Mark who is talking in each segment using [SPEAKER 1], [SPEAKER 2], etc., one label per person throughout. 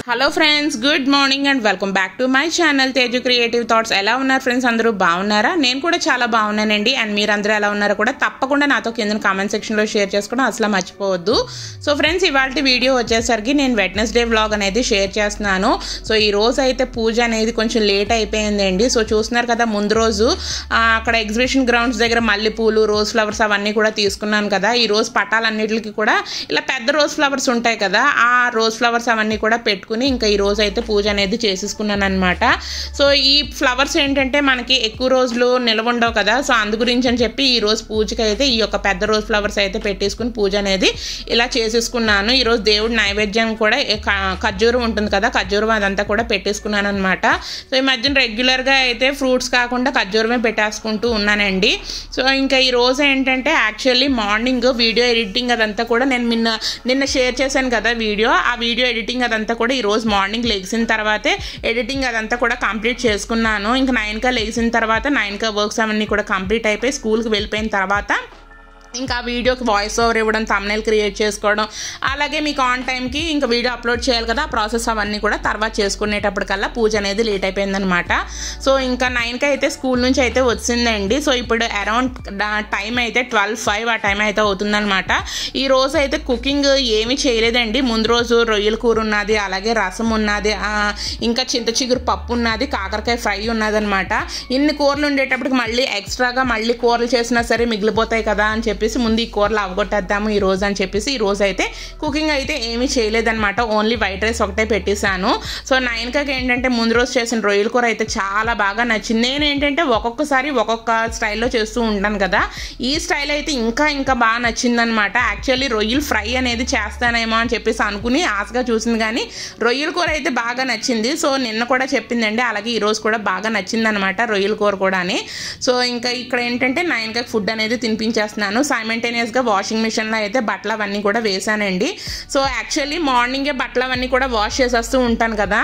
[SPEAKER 1] hello friends good morning and welcome back to my channel Teju creative thoughts ఎలా ఉన్నారు friends అందరూ బాగున్నారా నేను కూడా చాలా బాగున్నానండి అండ్ మీరందరూ ఎలా ఉన్నారో కూడా తప్పకుండా నాతో కింద కామెంట్ సెక్షన్లో షేర్ చేసుకోవడం అసలు మర్చిపోవద్దు సో ఫ్రెండ్స్ ఇవాళ వీడియో వచ్చేసరికి నేను వెడ్నెస్డే వ్లాగ్ అనేది షేర్ చేస్తున్నాను సో ఈ రోజు అయితే పూజ అనేది కొంచెం లేట్ అయిపోయిందండి సో చూస్తున్నారు కదా ముందు రోజు ఆ, అక్కడ ఎగ్జిబిషన్ గ్రౌండ్స్ దగ్గర మల్లెపూలు రోజ్ ఫ్లవర్స్ అవన్నీ కూడా తీసుకున్నాను కదా ఈ రోజు పటాలన్నిటికి కూడా ఇలా పెద్ద రోజ్ ఫ్లవర్స్ ఉంటాయి కదా ఆ రోజ్ ఫ్లవర్స్ అవన్నీ కూడా పెట్టుకుని ఇంకా ఈ రోజు అయితే పూజ అనేది చేసేసుకున్నాను అనమాట సో ఈ ఫ్లవర్స్ ఏంటంటే మనకి ఎక్కువ రోజులు నిల్వ ఉండవు కదా సో అందు గురించి అని చెప్పి ఈ రోజు పూజకి అయితే ఈ యొక్క పెద్ద రోజ్ ఫ్లవర్స్ అయితే పెట్టేసుకుని పూజ అనేది ఇలా చేసేసుకున్నాను ఈ రోజు దేవుడి నైవేద్యం కూడా ఏ క- ఖర్జూరం ఉంటుంది కదా ఖర్జూరం అదంతా కూడా పెట్టేసుకున్నాను అనమాట సో ఈ మధ్యన రెగ్యులర్గా అయితే ఫ్రూట్స్ కాకుండా ఖర్జూరమే పెట్టేసుకుంటూ ఉన్నానండి సో ఇంకా ఈ రోజు ఏంటంటే యాక్చువల్లీ మార్నింగ్ వీడియో ఎడిటింగ్ అదంతా కూడా నేను నిన్న నిన్న షేర్ చేశాను కదా వీడియో ఆ వీడియో ఎడిటింగ్ అదంతా కూడా ఈ రోజు మార్నింగ్ లెగిసిన తర్వాతే ఎడిటింగ్ అదంతా కూడా కంప్లీట్ చేసుకున్నాను ఇంకా నైన్కా లెగిసిన తర్వాత నైన్కా వర్క్స్ అవన్నీ కూడా కంప్లీట్ అయిపోయి స్కూల్కి వెళ్ళిపోయిన తర్వాత ఇంకా ఆ వీడియోకి వాయిస్ ఓవర్ ఇవ్వడం తమ్నైల్ క్రియేట్ చేసుకోవడం అలాగే మీకు ఆన్ టైంకి ఇంకా వీడియో అప్లోడ్ చేయాలి కదా ఆ ప్రాసెస్ అవన్నీ కూడా తర్వాత చేసుకునేటప్పటికల్లా పూజ అనేది లేట్ అయిపోయిందనమాట సో ఇంకా నైన్కి అయితే స్కూల్ నుంచి అయితే వచ్చిందండి సో ఇప్పుడు అరౌండ్ టైం అయితే ట్వెల్వ్ ఫైవ్ ఆ టైం అయితే అవుతుందన్నమాట ఈ రోజు అయితే కుకింగ్ ఏమీ చేయలేదండి ముందు రోజు రొయ్యల కూర ఉన్నది అలాగే రసం ఉన్నది ఆ, ఇంకా చింత చిగురు పప్పు ఉన్నది కాకరకాయ ఫ్రై ఉన్నదన్నమాట ఇన్ని కూరలు ఉండేటప్పటికి మళ్ళీ ఎక్స్ట్రాగా మళ్ళీ కూరలు చేసినా సరే మిగిలిపోతాయి కదా అని చెప్పేసి ముందు ఈ కూరలు అవగొట్టేద్దాము ఈ రోజు అని చెప్పేసి ఈ రోజు అయితే కుకింగ్ అయితే ఏమీ చేయలేదన్నమాట ఓన్లీ వైట్ రైస్ ఒకటే పెట్టేశాను సో నైన్కాకి ఏంటంటే ముందు రోజు చేసిన రొయ్యల కూర అయితే చాలా బాగా నచ్చింది నేను ఏంటంటే ఒక్కొక్కసారి ఒక్కొక్క స్టైల్లో చేస్తూ ఉంటాను కదా ఈ స్టైల్ అయితే ఇంకా ఇంకా బాగా నచ్చిందనమాట యాక్చువల్లీ రొయ్యలు ఫ్రై అనేది చేస్తానేమో అని చెప్పేసి అనుకుని ఆశగా చూసింది కానీ రొయ్యల కూర అయితే బాగా నచ్చింది సో నిన్న కూడా చెప్పిందండి అలాగే ఈ రోజు కూడా బాగా నచ్చిందనమాట రొయ్యల కూర కూడా అని సో ఇంకా ఇక్కడ ఏంటంటే నైన్కి ఫుడ్ అనేది తినిపించేస్తున్నాను సైమెంటేనియస్గా వాషింగ్ మిషన్లో అయితే బట్టలు అవన్నీ కూడా వేసానండి సో యాక్చువల్లీ మార్నింగే బట్టలు అవన్నీ కూడా వాష్ చేసేస్తూ ఉంటాను కదా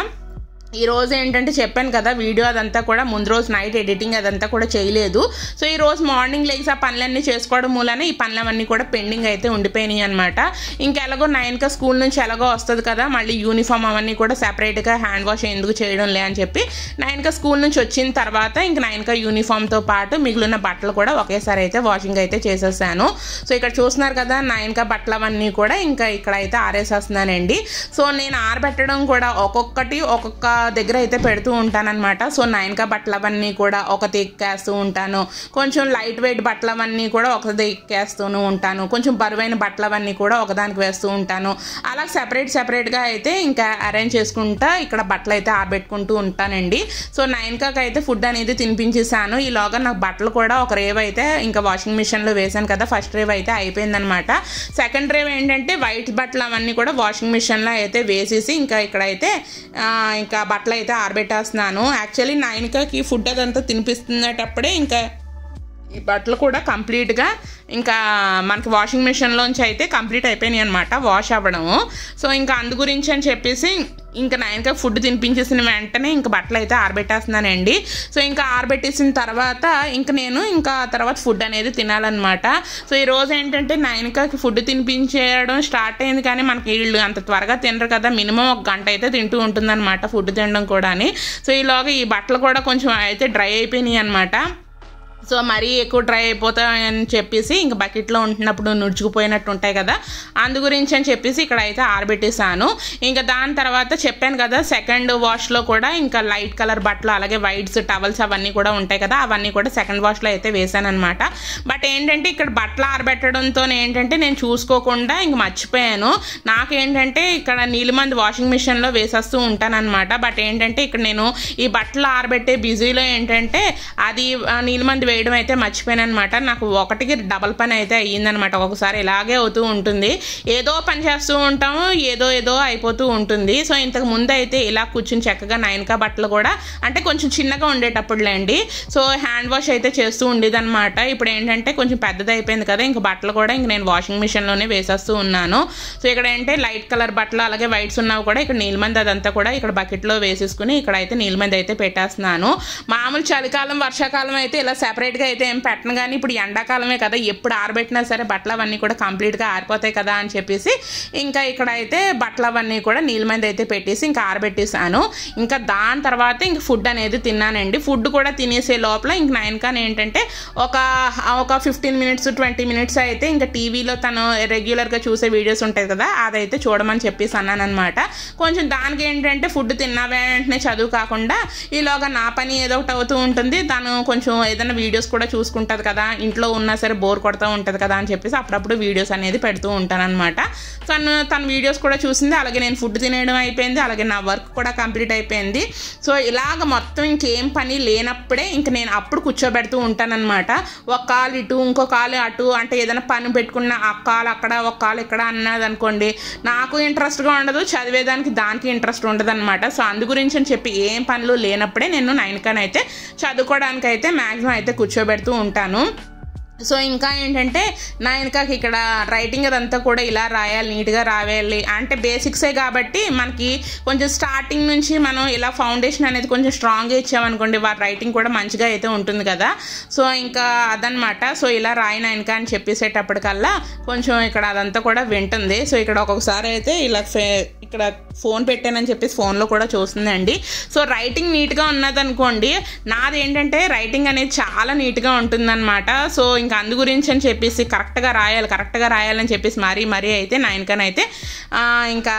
[SPEAKER 1] ఈ రోజు ఏంటంటే చెప్పాను కదా వీడియో అదంతా కూడా ముందు రోజు నైట్ ఎడిటింగ్ అదంతా కూడా చేయలేదు సో ఈ రోజు మార్నింగ్ లేచి ఆ పనులన్నీ చేసుకోవడం మూలన ఈ పనులవన్నీ కూడా పెండింగ్ అయితే ఉండిపోయినాయి అనమాట ఇంకెలాగో నైన్కా స్కూల్ నుంచి ఎలాగో వస్తుంది కదా మళ్ళీ యూనిఫామ్ అవన్నీ కూడా సెపరేట్గా హ్యాండ్ వాష్ ఎందుకు చేయడం లే అని చెప్పి నైన్కా స్కూల్ నుంచి వచ్చిన తర్వాత ఇంక నైన్కా యూనిఫామ్తో పాటు మిగిలిన బట్టలు కూడా ఒకేసారి అయితే వాషింగ్ అయితే చేసేసాను సో ఇక్కడ చూస్తున్నారు కదా నైన్కా బట్టలు అవన్నీ కూడా ఇంకా ఇక్కడ అయితే ఆరేసేస్తున్నానండి సో నేను ఆరబెట్టడం కూడా ఒక్కొక్కటి ఒక్కొక్క దగ్గర అయితే పెడుతూ ఉంటానన్నమాట సో నైన్కా బట్టలు అవన్నీ కూడా ఒక ఎక్కేస్తూ ఉంటాను కొంచెం లైట్ వెయిట్ బట్టలు అవన్నీ కూడా ఒక ఎక్కేస్తూనే ఉంటాను కొంచెం బరువైన బట్టలు అవన్నీ కూడా ఒకదానికి వేస్తూ ఉంటాను అలా సెపరేట్ సెపరేట్గా అయితే ఇంకా అరేంజ్ చేసుకుంటా ఇక్కడ బట్టలు అయితే ఆరబెట్టుకుంటూ ఉంటానండి సో నైన్కాకి అయితే ఫుడ్ అనేది తినిపించేసాను ఈలోగా నాకు బట్టలు కూడా ఒక రేవ్ అయితే ఇంకా వాషింగ్ మిషన్లో వేసాను కదా ఫస్ట్ రేవ్ అయితే అయిపోయిందనమాట సెకండ్ రేవ్ ఏంటంటే వైట్ బట్టలు అవన్నీ కూడా వాషింగ్ మిషన్లో అయితే వేసేసి ఇంకా ఇక్కడైతే ఆ, ఇంకా బట్టలు అయితే ఆరబెట్టేస్తున్నాను యాక్చువల్లీ నైన్కాకి ఫుడ్ అదంతా తినిపిస్తున్నటప్పుడే ఇంకా ఈ బట్టలు కూడా కంప్లీట్గా ఇంకా మనకి వాషింగ్ మిషన్లోంచి అయితే కంప్లీట్ అయిపోయినాయి అనమాట వాష్ అవ్వడము సో ఇంకా అందు గురించి అని చెప్పేసి ఇంకా నైన్కా ఫుడ్ తినిపించేసిన వెంటనే ఇంకా బట్టలు అయితే ఆరబెట్టేస్తున్నానండి సో ఇంకా ఆరబెట్టేసిన తర్వాత ఇంకా నేను ఇంకా తర్వాత ఫుడ్ అనేది తినాలన్నమాట సో ఈ రోజు ఏంటంటే నైన్కాకి ఫుడ్ తినిపించేయడం స్టార్ట్ అయింది కానీ మనకి వీళ్ళు అంత త్వరగా తినరు కదా మినిమం ఒక గంట అయితే తింటూ ఉంటుందన్నమాట ఫుడ్ తినడం కూడా సో ఈలోగా ఈ బట్టలు కూడా కొంచెం అయితే డ్రై అయిపోయినాయి అనమాట సో మరీ ఎక్కువ డ్రై అయిపోతాయని చెప్పేసి ఇంక బకెట్లో ఉంటున్నప్పుడు నుడుచుకుపోయినట్టు ఉంటాయి కదా అందు గురించి అని చెప్పేసి ఇక్కడ అయితే ఆరబెట్టేశాను ఇంకా దాని తర్వాత చెప్పాను కదా సెకండ్ వాష్లో కూడా ఇంకా లైట్ కలర్ బట్టలు అలాగే వైట్స్ టవల్స్ అవన్నీ కూడా ఉంటాయి కదా అవన్నీ కూడా సెకండ్ వాష్లో అయితే వేసాను అనమాట బట్ ఏంటంటే ఇక్కడ బట్టలు ఆరబెట్టడంతో ఏంటంటే నేను చూసుకోకుండా ఇంక మర్చిపోయాను నాకేంటంటే ఇక్కడ నీలిమంది వాషింగ్ మిషన్లో వేసేస్తూ ఉంటానన్నమాట బట్ ఏంటంటే ఇక్కడ నేను ఈ బట్టలు ఆరబెట్టే బిజీలో ఏంటంటే అది ఆ, నీలిమంది వేయడం అయితే మర్చిపోయాను అనమాట నాకు ఒకటికి డబల్ పని అయితే అయ్యిందనమాట ఒకసారి ఇలాగే అవుతూ ఉంటుంది ఏదో పని చేస్తూ ఉంటాము ఏదో ఏదో అయిపోతూ ఉంటుంది సో ఇంతకు ముందు అయితే ఇలా కూర్చుని చక్కగా నైన్కా బట్టలు కూడా అంటే కొంచెం చిన్నగా ఉండేటప్పుడులేండి సో హ్యాండ్ వాష్ అయితే చేస్తూ ఉండేదన్నమాట ఇప్పుడు ఏంటంటే కొంచెం పెద్దది అయిపోయింది కదా ఇంక బట్టలు కూడా ఇంక నేను వాషింగ్ మిషన్లోనే వేసేస్తూ ఉన్నాను సో ఇక్కడ ఏంటంటే లైట్ కలర్ బట్టలు అలాగే వైట్స్ ఉన్నవి కూడా ఇక్కడ నీలిమంది అదంతా కూడా ఇక్కడ బకెట్లో వేసేసుకుని ఇక్కడ అయితే నీలిమంది అయితే పెట్టేస్తున్నాను మామూలు చలికాలం వర్షాకాలం అయితే ఇలా సెపరేట్ సపరేట్గా అయితే ఏం పెట్టను కానీ ఇప్పుడు ఎండాకాలమే కదా ఎప్పుడు ఆరబెట్టినా సరే బట్టలు అవన్నీ కూడా కంప్లీట్గా ఆరిపోతాయి కదా అని చెప్పేసి ఇంకా ఇక్కడ అయితే బట్టలు అవన్నీ కూడా నీళ్ళ మీద అయితే పెట్టేసి ఇంకా ఆరబెట్టేసాను ఇంకా దాని తర్వాత ఇంక ఫుడ్ అనేది తిన్నానండి ఫుడ్ కూడా తినేసే లోపల ఇంక నైన్ కాన్ ఏంటంటే ఒక ఒక ఫిఫ్టీన్ మినిట్స్ ట్వంటీ మినిట్స్ అయితే ఇంకా టీవీలో తను రెగ్యులర్గా చూసే వీడియోస్ ఉంటాయి కదా అదైతే చూడమని చెప్పేసి అన్నాను అనమాట కొంచెం దానికి ఏంటంటే ఫుడ్ తిన్న వెంటనే చదువు కాకుండా ఈలోగా నా పని ఏదో ఒకటి అవుతూ ఉంటుంది తను కొంచెం ఏదైనా వీడియోస్ కూడా చూసుకుంటుంది కదా ఇంట్లో ఉన్నా సరే బోర్ కొడుతూ ఉంటుంది కదా అని చెప్పేసి అప్పుడప్పుడు వీడియోస్ అనేది పెడుతూ ఉంటానన్నమాట తను తన వీడియోస్ కూడా చూసింది అలాగే నేను ఫుడ్ తినేయడం అయిపోయింది అలాగే నా వర్క్ కూడా కంప్లీట్ అయిపోయింది సో ఇలాగ మొత్తం ఇంకేం పని లేనప్పుడే ఇంక నేను అప్పుడు కూర్చోబెడుతూ ఉంటానన్నమాట ఒక కాలు ఇటు ఇంకో కాలు అటు అంటే ఏదైనా పని పెట్టుకున్న ఆ కాలు అక్కడ ఒక కాలు ఇక్కడ అన్నది అనుకోండి నాకు ఇంట్రెస్ట్గా ఉండదు చదివేదానికి దానికి ఇంట్రెస్ట్ ఉండదు అనమాట సో అందు గురించి అని చెప్పి ఏం పనులు లేనప్పుడే నేను నైన్ కన్ అయితే చదువుకోవడానికి అయితే మ్యాక్సిమం అయితే కూర్చోబెడుతూ ఉంటాను సో ఇంకా ఏంటంటే నా వెనకకి ఇక్కడ రైటింగ్ అదంతా కూడా ఇలా రాయాలి నీట్గా రాయాలి అంటే బేసిక్సే కాబట్టి మనకి కొంచెం స్టార్టింగ్ నుంచి మనం ఇలా ఫౌండేషన్ అనేది కొంచెం స్ట్రాంగ్గా ఇచ్చామనుకోండి వారి రైటింగ్ కూడా మంచిగా అయితే ఉంటుంది కదా సో ఇంకా అదనమాట సో ఇలా రాయిన వెనక అని చెప్పేసేటప్పటికల్లా కొంచెం ఇక్కడ అదంతా కూడా వింటుంది సో ఇక్కడ ఒక్కొక్కసారి అయితే ఇలా ఫే ఇక్కడ ఫోన్ పెట్టానని చెప్పేసి ఫోన్లో కూడా చూస్తుందండి సో రైటింగ్ నీట్గా ఉన్నదనుకోండి నాది ఏంటంటే రైటింగ్ అనేది చాలా నీట్గా ఉంటుందన్నమాట సో ఇంకా అందు గురించి అని చెప్పేసి కరెక్ట్గా రాయాలి కరెక్ట్గా రాయాలని చెప్పేసి మరీ మరీ అయితే నైన్కన్ అయితే ఆ, ఇంకా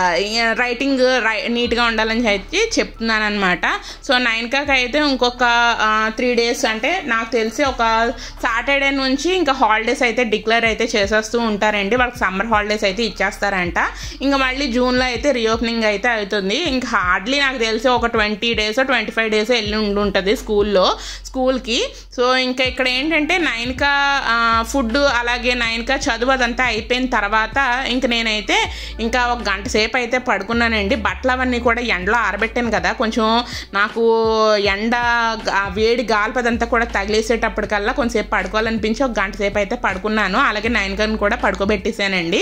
[SPEAKER 1] రైటింగ్ రై నీట్గా ఉండాలని చెప్పి చెప్తున్నాను అనమాట సో నైన్కాకి అయితే ఇంకొక త్రీ డేస్ అంటే నాకు తెలిసి ఒక సాటర్డే నుంచి ఇంకా హాలిడేస్ అయితే డిక్లేర్ అయితే చేసేస్తూ ఉంటారండి వాళ్ళకి సమ్మర్ హాలిడేస్ అయితే ఇచ్చేస్తారంట ఇంకా మళ్ళీ జూన్లో అయితే రీఓపెనింగ్ అయితే అవుతుంది ఇంకా హార్డ్లీ నాకు తెలిసి ఒక twenty days twenty five days వెళ్ళి ఉండి ఉంటుంది స్కూల్లో స్కూల్కి సో ఇంకా ఇక్కడ ఏంటంటే నైన్కా ఫుడ్ అలాగే నైన్కా చదువు అదంతా అయిపోయిన తర్వాత ఇంక నేనైతే ఇంకా ఒక గంట సేపు అయితే పడుకున్నానండి బట్టలు అవన్నీ కూడా ఎండలో ఆరబెట్టాను కదా కొంచెం నాకు ఎండ ఆ వేడి గాల్పదంతా కూడా తగిలేసేటప్పటికల్లా కొంచెంసేపు పడుకోవాలనిపించి ఒక గంట సేపు అయితే పడుకున్నాను అలాగే నైన్ కన్ కూడా పడుకోబెట్టేశానండి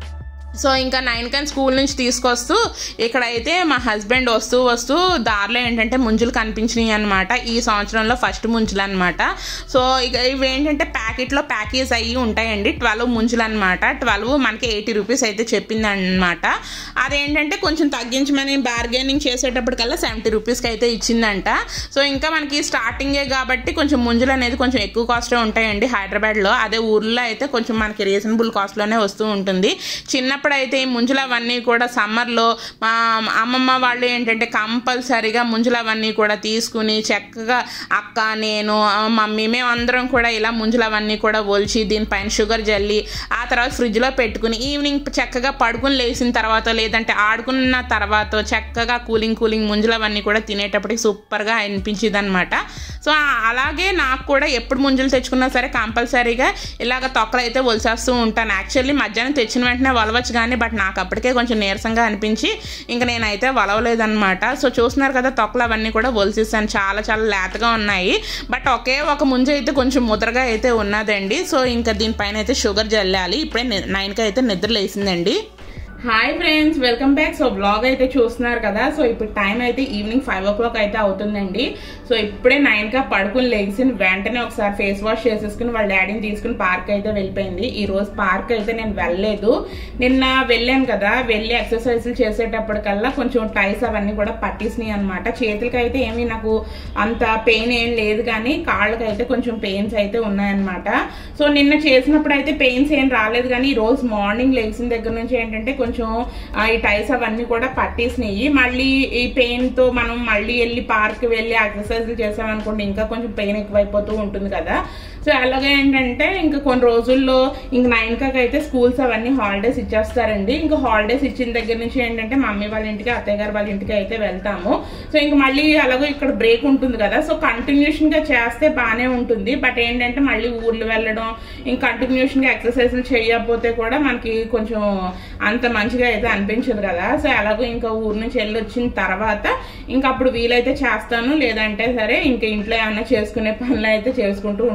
[SPEAKER 1] సో ఇంకా నైన్ కన్ స్కూల్ నుంచి తీసుకొస్తూ ఇక్కడైతే మా హస్బెండ్ వస్తూ వస్తూ దారిలో ఏంటంటే ముంజులు కనిపించినాయి అనమాట ఈ సంవత్సరంలో ఫస్ట్ ముంజులు అనమాట సో ఇక ఇవి ఏంటంటే ప్యాకెట్లో ప్యాకేజ్ అయ్యి ఉంటాయండి ట్వెల్వ్ ముంజులు అనమాట ట్వెల్వ్ మనకి ఎయిటీ రూపీస్ అయితే చెప్పింది అనమాట అదేంటంటే కొంచెం తగ్గించమని బార్గెనింగ్ చేసేటప్పటికల్లా సెవెంటీ రూపీస్కి అయితే ఇచ్చిందంట సో ఇంకా మనకి స్టార్టింగే కాబట్టి కొంచెం ముంజులు అనేది కొంచెం ఎక్కువ కాస్టే ఉంటాయండి హైదరాబాద్లో అదే ఊర్లో అయితే కొంచెం మనకి రీజనబుల్ కాస్ట్లోనే వస్తూ ఉంటుంది చిన్నప్పుడు అయితే ఈ ముంజులు అవన్నీ కూడా సమ్మర్లో మా అమ్మమ్మ వాళ్ళు ఏంటంటే కంపల్సరీగా ముంజులు అవన్నీ కూడా తీసుకుని చక్కగా అక్క నేను ఆ, మమ్మీ మేమందరం కూడా ఇలా ముంజులు అవన్నీ కూడా ఒలిచి దీనిపైన షుగర్ జల్లి ఆ తర్వాత ఫ్రిడ్జ్లో పెట్టుకుని ఈవినింగ్ చక్కగా పడుకుని లేచిన తర్వాత లేదంటే ఆడుకున్న తర్వాత చక్కగా కూలింగ్ కూలింగ్ ముంజులు అవన్నీ కూడా తినేటప్పటికి సూపర్గా అనిపించింది అనమాట సో అలాగే నాకు కూడా ఎప్పుడు ముంజులు తెచ్చుకున్నా సరే కంపల్సరీగా ఇలాగ తొక్కలు అయితే ఒలిసేస్తూ ఉంటాను యాక్చువల్లీ మధ్యాహ్నం తెచ్చిన వెంటనే వలవచ్చు కానీ బట్ నాకు అప్పటికే కొంచెం నీరసంగా అనిపించి ఇంకా నేనైతే వలవలేదన్నమాట సో చూస్తున్నారు కదా తొక్కలు అవన్నీ కూడా ఒలిసేసాను చాలా చాలా లేతగా ఉన్నాయి బట్ ఒకే ఒక ముంజు అయితే కొంచెం ముద్రగా అయితే ఉన్నదండి సో ఇంకా దీనిపైన అయితే షుగర్ జల్లాలి ఇప్పుడే నైన్కి అయితే నిద్ర లేసిందండి hi friends welcome back so vlog అయితే చూస్తున్నారు కదా సో ఇప్పుడు టైం అయితే ఈవినింగ్ ఫైవ్ ఓ క్లాక్ అయితే అవుతుందండి సో ఇప్పుడే నైన్ కా పడుకుని లేచి వెంటనే ఒకసారి ఫేస్ వాష్ చేసేసుకుని వాళ్ళ డాడీని తీసుకుని పార్క్ అయితే వెళ్ళిపోయింది ఈ రోజు పార్క్ అయితే నేను వెళ్ళలేదు నిన్న వెళ్ళాను కదా వెళ్ళి ఎక్సర్సైజులు చేసేటప్పటికల్లా కొంచెం టైస్ అవన్నీ కూడా పట్టేసినాయి అనమాట చేతులకి అయితే ఏమీ నాకు అంత పెయిన్ ఏం లేదు కానీ కాళ్ళకి అయితే కొంచెం పెయిన్స్ అయితే ఉన్నాయన్నమాట సో నిన్న చేసినప్పుడు అయితే పెయిన్స్ ఏం రాలేదు కానీ ఈ రోజు మార్నింగ్ లేచిన దగ్గర నుంచి ఏంటంటే కొంచెం ఆ, ఈ టైస్ అవన్నీ కూడా పట్టేసినాయి మళ్ళీ ఈ పెయిన్ తో మనం మళ్ళీ వెళ్ళి పార్క్ వెళ్ళి ఎక్సర్సైజ్ చేసామనుకోండి ఇంకా కొంచెం పెయిన్ ఎక్కువైపోతూ ఉంటుంది కదా సో అలాగే ఏంటంటే ఇంకా కొన్ని రోజుల్లో ఇంక నైన్ కాకి అయితే స్కూల్స్ అవన్నీ హాలిడేస్ ఇచ్చేస్తారండి ఇంకా హాలిడేస్ ఇచ్చిన దగ్గర నుంచి ఏంటంటే మమ్మీ వాళ్ళ ఇంటికి అత్తయ్య గారు వాళ్ళ ఇంటికి అయితే వెళ్తాము సో ఇంక మళ్ళీ అలాగే ఇక్కడ బ్రేక్ ఉంటుంది కదా సో కంటిన్యూషన్ గా చేస్తే బాగానే ఉంటుంది బట్ ఏంటంటే మళ్ళీ ఊర్లు వెళ్ళడం ఇంకా కంటిన్యూషన్ గా ఎక్సర్సైజులు చేయకపోతే కూడా మనకి కొంచెం అంత మంచిగా అయితే అనిపించదు కదా సో అలాగో ఇంకా ఊరు నుంచి వెళ్ళి వచ్చిన తర్వాత ఇంకా అప్పుడు వీలైతే చేస్తాను లేదంటే సరే ఇంకా ఇంట్లో ఏమైనా చేసుకునే పనులు అయితే చేసుకుంటూ ఉంటాను అనమాట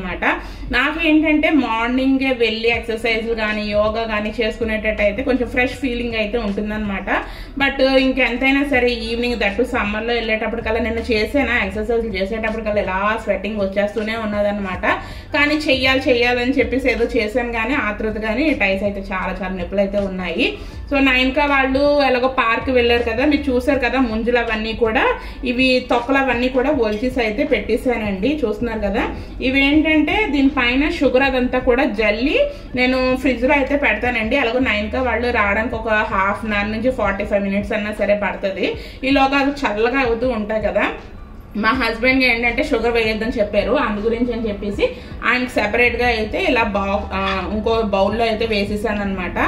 [SPEAKER 1] అనమాట నాకు ఏంటంటే మార్నింగే వెళ్ళి ఎక్సర్సైజ్ కానీ యోగా కానీ చేసుకునేటట్టు అయితే కొంచెం ఫ్రెష్ ఫీలింగ్ అయితే ఉంటుందన్నమాట బట్ ఇంకెంతైనా సరే ఈవినింగ్ దట్టు సమ్మర్లో వెళ్ళేటప్పటికల్లా నిన్న చేసేనా ఎక్సర్సైజ్ చేసేటప్పటికల్లా ఎలా స్వెట్టింగ్ వచ్చేస్తూనే ఉన్నదన్నమాట కానీ చెయ్యాలి చెయ్యాలని చెప్పేసి ఏదో చేశాను కానీ ఆతృత కానీ టైస్ అయితే చాలా చాలా నొప్పులు అయితే ఉన్నాయి సో నైన్కా వాళ్ళు ఎలాగో పార్క్ వెళ్ళారు కదా మీరు చూసారు కదా ముంజులు అవన్నీ కూడా ఇవి తొక్కలు అవన్నీ కూడా ఒలిచేసి అయితే పెట్టేశానండి చూస్తున్నారు కదా ఇవి ఏంటంటే దీనిపైన షుగర్ అదంతా కూడా జల్లి నేను ఫ్రిడ్జ్లో అయితే పెడతానండి అలాగో నైన్కా వాళ్ళు రావడానికి ఒక హాఫ్ అన్ అవర్ నుంచి ఫార్టీ ఫైవ్ మినిట్స్ అన్నా సరే పడుతుంది ఈలోగా అవి చల్లగా అవుతూ ఉంటాయి కదా మా హస్బెండ్ ఏంటంటే షుగర్ వేయొద్దని చెప్పారు అందు గురించి అని చెప్పేసి ఆయనకి సెపరేట్గా అయితే ఇలా బౌ ఆ, ఇంకో బౌల్లో అయితే వేసేసాను అనమాట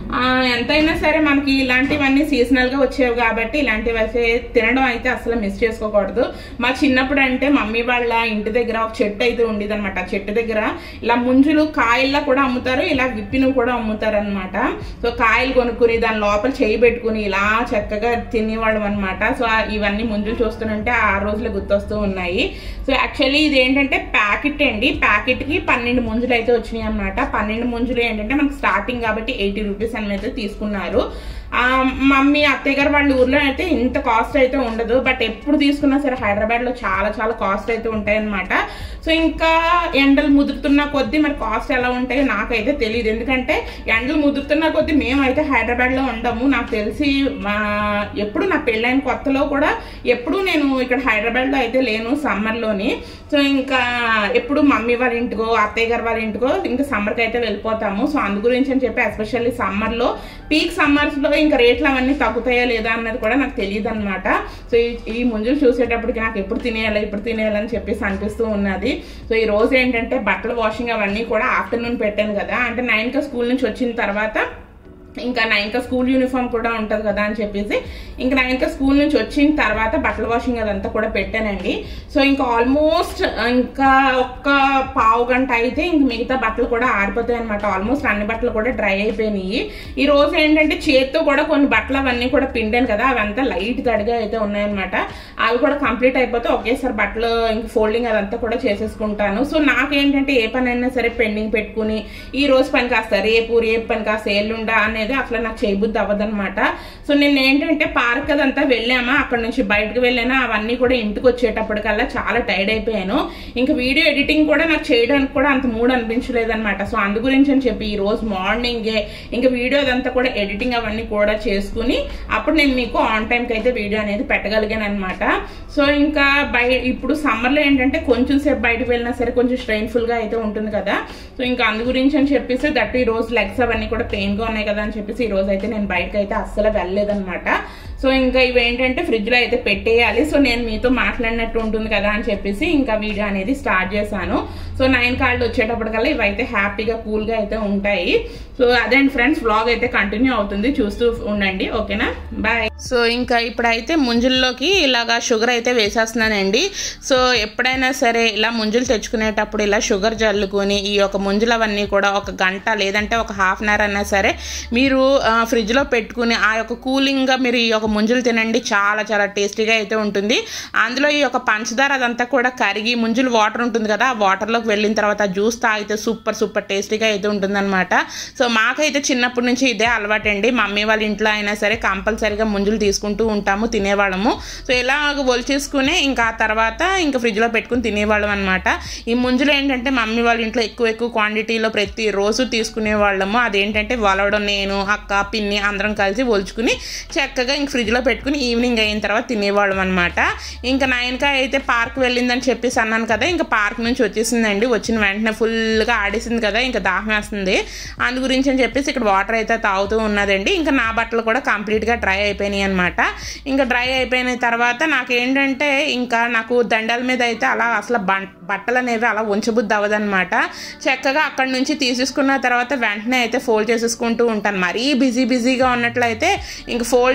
[SPEAKER 1] ఎంతైనా సరే మనకి ఇలాంటివన్నీ సీజనల్గా వచ్చేవి కాబట్టి ఇలాంటివి అయితే తినడం అయితే అసలు మిస్ చేసుకోకూడదు మా చిన్నప్పుడు అంటే మమ్మీ వాళ్ళ ఇంటి దగ్గర ఒక చెట్టు అయితే ఉండేది అనమాట ఆ చెట్టు దగ్గర ఇలా ముంజులు కాయల్లో కూడా అమ్ముతారు ఇలా విప్పినవి కూడా అమ్ముతారు అనమాట సో కాయలు కొనుక్కుని దాని లోపల చేయి పెట్టుకుని ఇలా చక్కగా తినేవాళ్ళం అనమాట సో ఆ- ఇవన్నీ ముంజులు చూస్తుంటే ఆ రోజులు గుర్తొస్తూ ఉన్నాయి సో యాక్చువల్లీ ఇది ఏంటంటే ప్యాకెట్ అండి ప్యాకెట్ కి పన్నెండు ముంజులు అయితే వచ్చినాయి అనమాట పన్నెండు ముంజులు ఏంటంటే మనకి స్టార్టింగ్ కాబట్టి ఎయిటీ రూపీస్ అని అయితే తీసుకున్నారు ఆ, మమ్మీ అత్తయ్య గారు వాళ్ళ ఊర్లో అయితే ఇంత కాస్ట్ అయితే ఉండదు బట్ ఎప్పుడు తీసుకున్నా సరే హైదరాబాద్ లో చాలా చాలా కాస్ట్ అయితే ఉంటాయి అనమాట సో ఇంకా ఎండలు ముదురుతున్న కొద్దీ మరి కాస్ట్ ఎలా ఉంటాయో నాకైతే తెలియదు ఎందుకంటే ఎండలు ముదురుతున్న కొద్దీ మేమైతే హైదరాబాద్ లో ఉండము నాకు తెలిసి మా ఎప్పుడు నా పెళ్ళైన కొత్తలో కూడా ఎప్పుడు నేను ఇక్కడ హైదరాబాద్ లో అయితే లేను సమ్మర్ లోని సో ఇంకా ఎప్పుడు మమ్మీ వాళ్ళ ఇంటికో అత్తయ్య గారు వాళ్ళ ఇంటికో ఇంకా సమ్మర్కి అయితే వెళ్ళిపోతాము సో అందు గురించి అని చెప్పి ఎస్పెషల్లీ సమ్మర్ లో పీక్ సమ్మర్స్ లో ఇంకా రేట్లు అవన్నీ తగ్గుతాయా లేదా అన్నది కూడా నాకు తెలియదు అనమాట సో ఈ- ఈ ముంజులు చూసేటప్పటికి నాకు ఎప్పుడు తినేయాలి ఎప్పుడు తినేయాలని చెప్పేసి అనిపిస్తూ ఉన్నది సో ఈ రోజు ఏంటంటే బట్టల వాషింగ్ అవన్నీ కూడా ఆఫ్టర్నూన్ పెట్టాను కదా అంటే నైన్కి స్కూల్ నుంచి వచ్చిన తర్వాత ఇంకా నైన్కా స్కూల్ యూనిఫామ్ కూడా ఉంటుంది కదా అని చెప్పేసి ఇంకా నైన్కా స్కూల్ నుంచి వచ్చిన తర్వాత బట్టల వాషింగ్ అదంతా కూడా పెట్టానండి సో ఇంకా ఆల్మోస్ట్ ఇంకా ఒక్క పావు గంట అయితే ఇంక మిగతా బట్టలు కూడా ఆరిపోతాయి అనమాట ఆల్మోస్ట్ అన్ని బట్టలు కూడా డ్రై అయిపోయినాయి ఈ రోజు ఏంటంటే చేత్తో కూడా కొన్ని బట్టలు అవన్నీ కూడా పిండాను కదా అవంతా లైట్ తడిగా అయితే ఉన్నాయన్నమాట అవి కూడా కంప్లీట్ అయిపోతే ఒకేసారి బట్టలు ఇంక ఫోల్డింగ్ అదంతా కూడా చేసేసుకుంటాను సో నాకేంటంటే ఏ పని అయినా సరే పెండింగ్ పెట్టుకుని ఈ రోజు పని కాస్త రేపు రేపు పని కాస్త ఎల్లుండా అనేది అసలు నాకు చేయబుద్ధి అవ్వదన్నమాట సో నేను ఏంటంటే పార్క్ అదంతా వెళ్ళామా అక్కడ నుంచి బయటకు వెళ్ళానా అవన్నీ కూడా ఇంటికి వచ్చేటప్పటికల్లా చాలా టైర్డ్ అయిపోయాను ఇంకా వీడియో ఎడిటింగ్ కూడా నాకు చేయడానికి కూడా అంత మూడ్ అనిపించలేదన్నమాట సో అందు గురించి అని చెప్పి ఈ రోజు మార్నింగే ఇంకా వీడియో అదంతా కూడా ఎడిటింగ్ అవన్నీ కూడా చేసుకుని అప్పుడు నేను మీకు ఆన్ టైంకి అయితే వీడియో అనేది పెట్టగలిగాను అనమాట సో ఇంకా బయ ఇప్పుడు సమ్మర్లో ఏంటంటే కొంచెం సేపు బయటకు వెళ్ళినా సరే కొంచెం స్ట్రెయిన్ఫుల్ గా అయితే ఉంటుంది కదా సో ఇంకా అందు గురించి అని చెప్పేసి దట్ ఈ రోజు లెగ్స్ అవన్నీ కూడా పెయిన్ గా ఉన్నాయి కదా అని చెప్పేసి ఈ రోజు అయితే నేను బయటకు అయితే అస్సలు వెళ్ళలేదన్నమాట సో ఇంకా ఇవి ఏంటంటే ఫ్రిడ్జ్ లో అయితే పెట్టేయాలి సో నేను మీతో మాట్లాడినట్టు ఉంటుంది కదా అని చెప్పేసి ఇంకా వీడియో అనేది స్టార్ట్ చేశాను సో నైన్ కార్డులు వచ్చేటప్పటికల్లా ఇవైతే హ్యాపీగా కూల్ గా అయితే ఉంటాయి సో అదే అండి ఫ్రెండ్స్ వ్లాగ్ అయితే కంటిన్యూ అవుతుంది చూస్తూ ఉండండి ఓకేనా బాయ్ సో ఇంకా ఇప్పుడైతే ముంజుల్లోకి ఇలాగా షుగర్ అయితే వేసేస్తున్నానండి సో ఎప్పుడైనా సరే ఇలా ముంజులు తెచ్చుకునేటప్పుడు ఇలా షుగర్ జల్లుకొని ఈ యొక్క ముంజులు అవన్నీ కూడా ఒక గంట లేదంటే ఒక హాఫ్ అన్ అవర్ అన్నా సరే మీరు ఆ, ఫ్రిడ్జ్లో పెట్టుకుని ఆ యొక్క కూలింగ్గా మీరు ఈ యొక్క ముంజులు తినండి చాలా చాలా టేస్టీగా అయితే ఉంటుంది అందులో ఈ యొక్క పంచదార అదంతా కూడా కరిగి ముంజులు వాటర్ ఉంటుంది కదా ఆ వాటర్లోకి వెళ్ళిన తర్వాత జ్యూస్ తాగితే సూపర్ సూపర్ టేస్టీగా అయితే ఉంటుందన్నమాట సో మాకైతే చిన్నప్పటి నుంచి ఇదే అలవాటండి మమ్మీ వాళ్ళ ఇంట్లో అయినా సరే కంపల్సరీగా ముంజులు తీసుకుంటూ ఉంటాము తినేవాళ్ళము సో ఇలా ఒలిచేసుకుని ఇంకా ఆ తర్వాత ఇంకా ఫ్రిడ్జ్లో పెట్టుకుని తినేవాళ్ళం అనమాట ఈ ముంజులు ఏంటంటే మమ్మీ వాళ్ళ ఇంట్లో ఎక్కువ ఎక్కువ క్వాంటిటీలో ప్రతి రోజు తీసుకునే వాళ్ళము అదేంటంటే వలవడం నేను అక్క పిన్ని అందరం కలిసి ఒలుచుకుని చక్కగా ఇంక ఫ్రిడ్జ్లో పెట్టుకుని ఈవినింగ్ అయిన తర్వాత తినేవాళ్ళం అనమాట ఇంకా నైన్కా అయితే పార్క్ వెళ్ళిందని చెప్పేసి అన్నాను కదా ఇంకా పార్క్ నుంచి వచ్చేసిందండి వచ్చిన వెంటనే ఫుల్గా ఆడేసింది కదా ఇంకా దాహం వేస్తుంది అందు గురించి అని చెప్పేసి ఇక్కడ వాటర్ అయితే తాగుతూ ఉన్నదండి ఇంకా నా బట్టలు కూడా కంప్లీట్గా డ్రై అయిపోయినాయి అనమాట ఇంకా డ్రై అయిపోయిన తర్వాత నాకేంటంటే ఇంకా నాకు దండాల మీద అయితే అలా అసలు బం- బట్టలు అనేవి అలా ఉంచబుద్ధి అవ్వదన్నమాట చక్కగా అక్కడ నుంచి తీసేసుకున్న తర్వాత వెంటనే అయితే ఫోల్డ్ చేసేసుకుంటూ ఉంటాను మరీ బిజీ బిజీగా ఉన్నట్లయితే ఇంక ఫోల్డ్ చేయను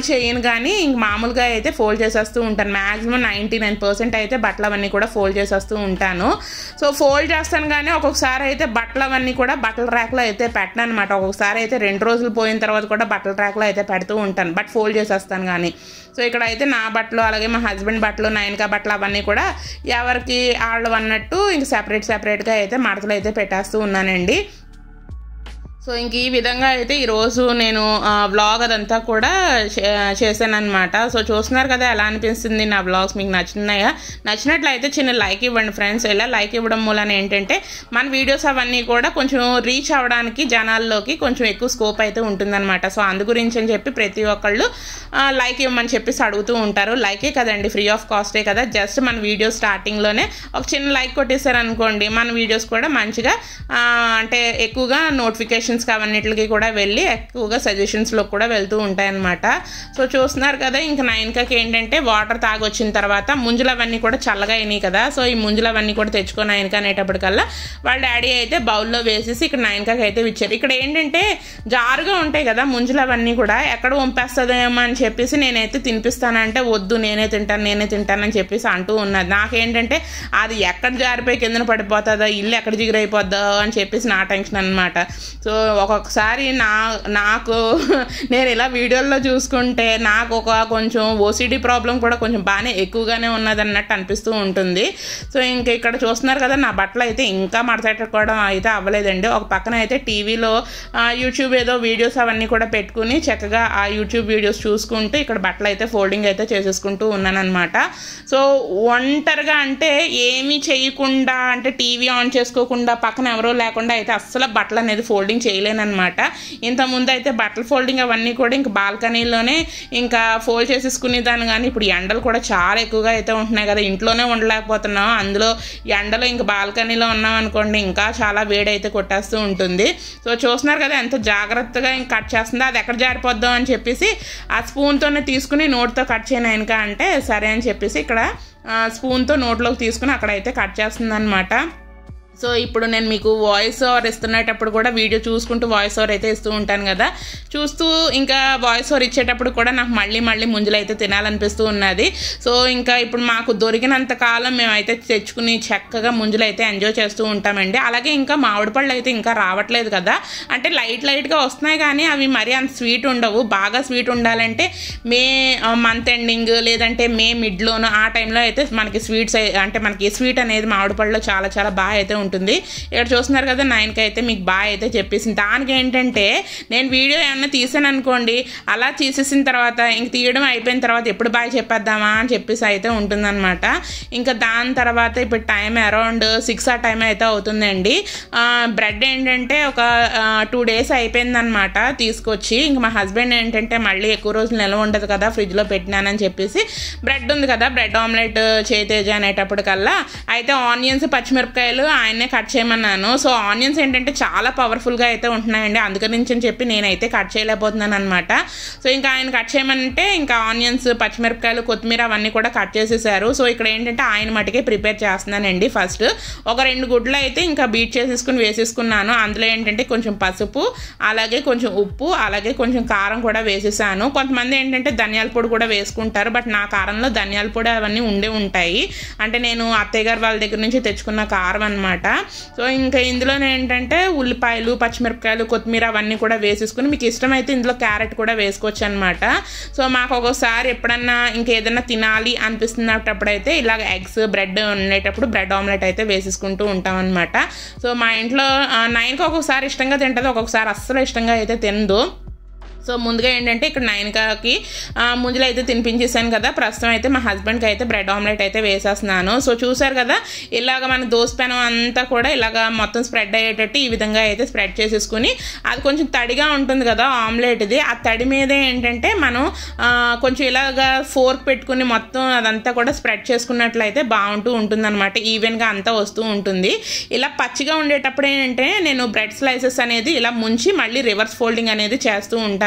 [SPEAKER 1] కానీ ఇంక మామూలుగా అయితే ఫోల్డ్ చేసేస్తూ ఉంటాను మ్యాక్సిమం నైంటీ నైన్ పర్సెంట్ అయితే బట్టలు అవన్నీ కూడా ఫోల్డ్ చేసేస్తూ ఉంటాను సో ఫోల్డ్ చేస్తాను కానీ ఒక్కొక్కసారి అయితే బట్టలు అవన్నీ కూడా బట్టల ర్యాక్లో అయితే పెట్టను అనమాట ఒక్కొక్కసారి అయితే రెండు రోజులు పోయిన తర్వాత కూడా బట్టల ర్యాక్లో అయితే పెడుతూ ఉంటాను బట్ ఫోల్డ్ చేసేస్తాను కానీ సో ఇక్కడ అయితే నా బట్టలు అలాగే మా హస్బెండ్ బట్టలు నయనకా బట్టలు అవన్నీ కూడా ఎవరికి వాళ్ళు అన్నట్టు ఇంక సెపరేట్ సెపరేట్గా అయితే మడతలు అయితే పెట్టేస్తూ ఉన్నానండి సో ఇంక ఈ విధంగా అయితే ఈరోజు నేను వ్లాగ్ అదంతా కూడా చేశాను అనమాట సో చూస్తున్నారు కదా ఎలా అనిపిస్తుంది నా వ్లాగ్స్ మీకు నచ్చుతున్నాయా నచ్చినట్లయితే చిన్న లైక్ ఇవ్వండి ఫ్రెండ్స్ ఇలా లైక్ ఇవ్వడం మూలన ఏంటంటే మన వీడియోస్ అవన్నీ కూడా కొంచెం రీచ్ అవ్వడానికి జనాల్లోకి కొంచెం ఎక్కువ స్కోప్ అయితే ఉంటుందన్నమాట సో అందు గురించి అని చెప్పి ప్రతి ఒక్కళ్ళు లైక్ ఇవ్వమని చెప్పేసి అడుగుతూ ఉంటారు లైకే కదండి ఫ్రీ ఆఫ్ కాస్టే కదా జస్ట్ మన వీడియో స్టార్టింగ్లోనే ఒక చిన్న లైక్ కొట్టేశారనుకోండి మన వీడియోస్ కూడా మంచిగా అంటే ఎక్కువగా నోటిఫికేషన్ సజెషన్స్కి అవన్నిటికి కూడా వెళ్ళి ఎక్కువగా సజెషన్స్లో కూడా వెళ్తూ ఉంటాయన్నమాట సో చూస్తున్నారు కదా ఇంకా నైన్కాకి ఏంటంటే వాటర్ తాగొచ్చిన తర్వాత ముంజులు అవన్నీ కూడా చల్లగా అయినాయి కదా సో ఈ ముంజులు అవన్నీ కూడా తెచ్చుకొని నైన్కా అనేటప్పటికల్లా వాళ్ళ డాడీ అయితే బౌల్లో వేసేసి ఇక్కడ నైన్కాకి అయితే ఇచ్చారు ఇక్కడ ఏంటంటే జారుగా ఉంటాయి కదా ముంజులు అవన్నీ కూడా ఎక్కడ వంపేస్తుందేమో అని చెప్పేసి నేనైతే తినిపిస్తానంటే వద్దు నేనే తింటాను నేనే తింటానని చెప్పేసి అంటూ ఉన్నది నాకేంటంటే అది ఎక్కడ జారిపోయి కిందన పడిపోతుందో ఇల్లు ఎక్కడ జిగురైపోద్దో అని చెప్పేసి నా టెన్షన్ అనమాట సో ఒక్కొక్కసారి నా నాకు నేను ఇలా వీడియోల్లో చూసుకుంటే నాకు ఒక కొంచెం ఓసిడి ప్రాబ్లం కూడా కొంచెం బాగానే ఎక్కువగానే ఉన్నది అన్నట్టు అనిపిస్తూ ఉంటుంది సో ఇంక ఇక్కడ చూస్తున్నారు కదా నా బట్టలు అయితే ఇంకా మడతెట్టుకోవడం అయితే అవ్వలేదండి ఒక పక్కన అయితే టీవీలో యూట్యూబ్ ఏదో వీడియోస్ అవన్నీ కూడా పెట్టుకుని చక్కగా ఆ యూట్యూబ్ వీడియోస్ చూసుకుంటూ ఇక్కడ బట్టలు అయితే ఫోల్డింగ్ అయితే చేసేసుకుంటూ ఉన్నానమాట సో ఒంటరిగా అంటే ఏమీ చేయకుండా అంటే టీవీ ఆన్ చేసుకోకుండా పక్కన ఎవరో లేకుండా అయితే అస్సలు బట్టలు అనేది ఫోల్డింగ్ చేయలేనమాట ఇంతకుముందు అయితే బట్టల ఫోల్డింగ్ అవన్నీ కూడా ఇంకా బాల్కనీలోనే ఇంకా ఫోల్డ్ చేసేసుకునేదాన్ని కానీ ఇప్పుడు ఎండలు కూడా చాలా ఎక్కువగా అయితే ఉంటున్నాయి కదా ఇంట్లోనే ఉండలేకపోతున్నాం అందులో ఎండలో ఇంకా బాల్కనీలో ఉన్నాం అనుకోండి ఇంకా చాలా వేడి అయితే కొట్టేస్తూ ఉంటుంది సో చూస్తున్నారు కదా ఎంత జాగ్రత్తగా ఇంకా కట్ చేస్తుందో అది ఎక్కడ జారిపోద్దాం అని చెప్పేసి ఆ స్పూన్తోనే తీసుకుని నోట్తో కట్ చేయను ఇంకా అంటే సరే అని చెప్పేసి ఇక్కడ స్పూన్తో నోట్లోకి తీసుకుని అక్కడైతే కట్ చేస్తుంది అనమాట సో ఇప్పుడు నేను మీకు వాయిస్ ఓవర్ ఇస్తున్నప్పుడు కూడా వీడియో చూసుకుంటూ వాయిస్ ఓవర్ అయితే ఇస్తూ ఉంటాను కదా చూస్తూ ఇంకా వాయిస్ ఓవర్ ఇచ్చేటప్పుడు కూడా నాకు మళ్ళీ మళ్ళీ ముంజలు అయితే తినాలనిపిస్తూ ఉన్నది సో ఇంకా ఇప్పుడు మాకు దొరికినంత కాలం మేమైతే తెచ్చుకుని చక్కగా ముంజలు అయితే ఎంజాయ్ చేస్తూ ఉంటామండి అలాగే ఇంకా మామిడి పళ్ళు అయితే ఇంకా రావట్లేదు కదా అంటే లైట్ లైట్గా వస్తున్నాయి కానీ అవి మరీ అంత స్వీట్ ఉండవు బాగా స్వీట్ ఉండాలంటే మే మంత్ ఎండింగ్ లేదంటే మే మిడ్లోను ఆ టైంలో అయితే మనకి స్వీట్స్ అంటే మనకి స్వీట్ అనేది మామిడి పళ్ళలో చాలా చాలా బాగా అయితే ఉంటుంది ఇక్కడ చూస్తున్నారు కదా నైన్కి అయితే మీకు బాగా అయితే చెప్పేసింది దానికి ఏంటంటే నేను వీడియో ఏమన్నా తీసాను అనుకోండి అలా తీసేసిన తర్వాత ఇంక తీయడం అయిపోయిన తర్వాత ఎప్పుడు బాగా చెప్పేద్దామా అని చెప్పేసి అయితే ఉంటుందన్నమాట ఇంకా దాని తర్వాత ఇప్పుడు టైం అరౌండ్ సిక్స్ ఆ టైం అయితే అవుతుందండి బ్రెడ్ ఏంటంటే ఒక టూ డేస్ అయిపోయిందనమాట తీసుకొచ్చి ఇంక మా హస్బెండ్ ఏంటంటే మళ్ళీ ఎక్కువ రోజులు నిల్వ ఉండదు కదా ఫ్రిడ్జ్లో పెట్టినానని చెప్పేసి బ్రెడ్ ఉంది కదా బ్రెడ్ ఆమ్లెట్ చేతేజ అనేటప్పటికల్లా అయితే ఆనియన్స్ పచ్చిమిరపకాయలు ఆయన్నే కట్ చేయమన్నాను సో ఆనియన్స్ ఏంటంటే చాలా పవర్ఫుల్గా అయితే ఉంటున్నాయండి అందుకని అని చెప్పి నేనైతే కట్ చేయలేకపోతున్నాను అనమాట సో ఇంకా ఆయన కట్ చేయమంటే ఇంకా ఆనియన్స్ పచ్చిమిరపకాయలు కొత్తిమీర అవన్నీ కూడా కట్ చేసేసారు సో ఇక్కడ ఏంటంటే ఆయన మటుకే ప్రిపేర్ చేస్తున్నానండి ఫస్ట్ ఒక రెండు గుడ్లు అయితే ఇంకా బీట్ చేసేసుకుని వేసేసుకున్నాను అందులో ఏంటంటే కొంచెం పసుపు అలాగే కొంచెం ఉప్పు అలాగే కొంచెం కారం కూడా వేసేసాను కొంతమంది ఏంటంటే ధనియాల పొడి కూడా వేసుకుంటారు బట్ నా కారంలో ధనియాల పొడి అవన్నీ ఉండే ఉంటాయి అంటే నేను అత్తయ్య గారు వాళ్ళ దగ్గర నుంచి తెచ్చుకున్న కారం అనమాట సో ఇంకా ఇందులో ఏంటంటే ఉల్లిపాయలు పచ్చిమిరపకాయలు కొత్తిమీర అవన్నీ కూడా వేసేసుకుని మీకు ఇష్టమైతే ఇందులో క్యారెట్ కూడా వేసుకోవచ్చు అనమాట సో మాకు ఒక్కోసారి ఎప్పుడన్నా ఇంకేదన్నా తినాలి అనిపిస్తున్నప్పుడైతే ఇలాగ ఎగ్స్ బ్రెడ్ ఉండేటప్పుడు బ్రెడ్ ఆమ్లెట్ అయితే వేసేసుకుంటూ ఉంటాం అనమాట సో మా ఇంట్లో నైన్కి ఒక్కొక్కసారి ఇష్టంగా తింటుంది ఒక్కొక్కసారి అస్సలు ఇష్టంగా అయితే తినదు సో ముందుగా ఏంటంటే ఇక్కడ నైన్కాకి ముంజలు అయితే తినిపించేసాను కదా ప్రస్తుతం అయితే మా హస్బెండ్కి అయితే బ్రెడ్ ఆమ్లెట్ అయితే వేసేస్తున్నాను సో చూసారు కదా ఇలాగ మన దోశ పెనం అంతా కూడా ఇలాగ మొత్తం స్ప్రెడ్ అయ్యేటట్టు ఈ విధంగా అయితే స్ప్రెడ్ చేసేసుకుని అది కొంచెం తడిగా ఉంటుంది కదా ఆమ్లెట్ది ఆ తడి మీదే ఏంటంటే మనం కొంచెం ఇలాగ ఫోర్క్ పెట్టుకుని మొత్తం అదంతా కూడా స్ప్రెడ్ చేసుకున్నట్లయితే బాగుంటూ ఉంటుంది అనమాట ఈవెన్గా అంతా వస్తూ ఉంటుంది ఇలా పచ్చిగా ఉండేటప్పుడు ఏంటంటే నేను బ్రెడ్ స్లైసెస్ అనేది ఇలా ముంచి మళ్ళీ రివర్స్ ఫోల్డింగ్ అనేది చేస్తూ ఉంటాను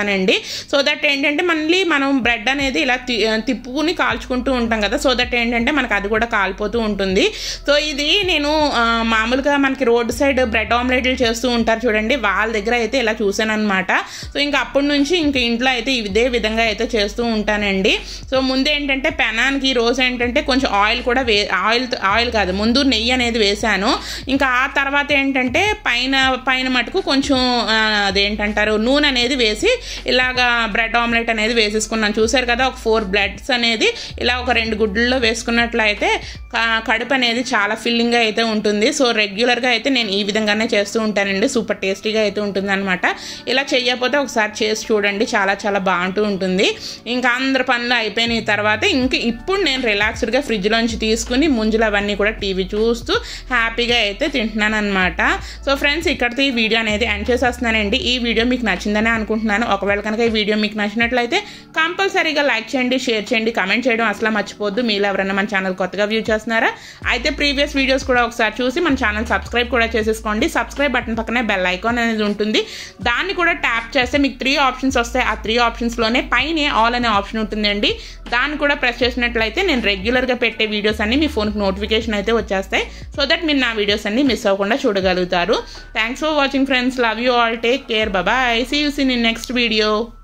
[SPEAKER 1] ఉంటానండి సో దట్ ఏంటంటే మళ్ళీ మనం బ్రెడ్ అనేది ఇలా తి- తిప్పుకుని కాల్చుకుంటూ ఉంటాం కదా సో దట్ ఏంటంటే మనకు అది కూడా కాలిపోతూ ఉంటుంది సో ఇది నేను ఆ, మామూలుగా మనకి రోడ్ సైడ్ బ్రెడ్ ఆమ్లెట్లు చేస్తూ ఉంటారు చూడండి వాళ్ళ దగ్గర అయితే ఇలా చూసాను అనమాట సో ఇంకా అప్పటి నుంచి ఇంక ఇంట్లో అయితే ఇదే విధంగా అయితే చేస్తూ ఉంటానండి సో ముందు ఏంటంటే పెనానికి ఈ రోజు ఏంటంటే కొంచెం ఆయిల్ కూడా వే ఆయిల్ ఆయిల్ కాదు ముందు నెయ్యి అనేది వేశాను ఇంకా ఆ తర్వాత ఏంటంటే పైన పైన మటుకు కొంచెం ఆ, అదేంటంటారు నూనె అనేది వేసి ఇలాగా బ్రెడ్ ఆమ్లెట్ అనేది వేసేసుకున్నాను చూసారు కదా ఒక ఫోర్ బ్రెడ్స్ అనేది ఇలా ఒక రెండు గుడ్లలో వేసుకున్నట్లయితే క- కడుపు అనేది చాలా ఫిల్లింగ్గా అయితే ఉంటుంది సో రెగ్యులర్గా అయితే నేను ఈ విధంగానే చేస్తూ ఉంటానండి సూపర్ టేస్టీగా అయితే ఉంటుంది అనమాట ఇలా చేయకపోతే ఒకసారి చేసి చూడండి చాలా చాలా బాగుంటూ ఉంటుంది ఇంకా అందరి పనులు అయిపోయిన తర్వాత ఇంక ఇప్పుడు నేను రిలాక్స్డ్గా ఫ్రిడ్జ్లోంచి తీసుకుని ముంజులు అవన్నీ కూడా టీవీ చూస్తూ హ్యాపీగా అయితే తింటున్నాను అనమాట సో ఫ్రెండ్స్ ఇక్కడితో ఈ వీడియో అనేది ఎండ్ చేసేస్తున్నానండి ఈ వీడియో మీకు నచ్చిందని అనుకుంటున్నాను ఒకవేళ కనుక ఈ వీడియో మీకు నచ్చినట్లయితే కంపల్సరీగా లైక్ చేయండి షేర్ చేయండి కమెంట్ చేయడం అసలు మర్చిపోద్దు మీరు ఎవరైనా మన ఛానల్ కొత్తగా వ్యూ చేస్తున్నారా అయితే ప్రీవియస్ వీడియోస్ కూడా ఒకసారి చూసి మన ఛానల్ సబ్స్క్రైబ్ కూడా చేసేసుకోండి సబ్స్క్రైబ్ బటన్ పక్కనే బెల్ ఐకాన్ అనేది ఉంటుంది దాన్ని కూడా ట్యాప్ చేస్తే మీకు త్రీ ఆప్షన్స్ వస్తాయి ఆ త్రీ ఆప్షన్స్లోనే పైన ఆల్ అనే ఆప్షన్ ఉంటుందండి దాన్ని కూడా ప్రెస్ చేసినట్లయితే నేను రెగ్యులర్గా పెట్టే వీడియోస్ అన్ని మీ ఫోన్కి నోటిఫికేషన్ అయితే వచ్చేస్తాయి సో దట్ మీరు నా వీడియోస్ అన్ని మిస్ అవ్వకుండా చూడగలుగుతారు thanks for watching friends love you all take care bye see you soon in next video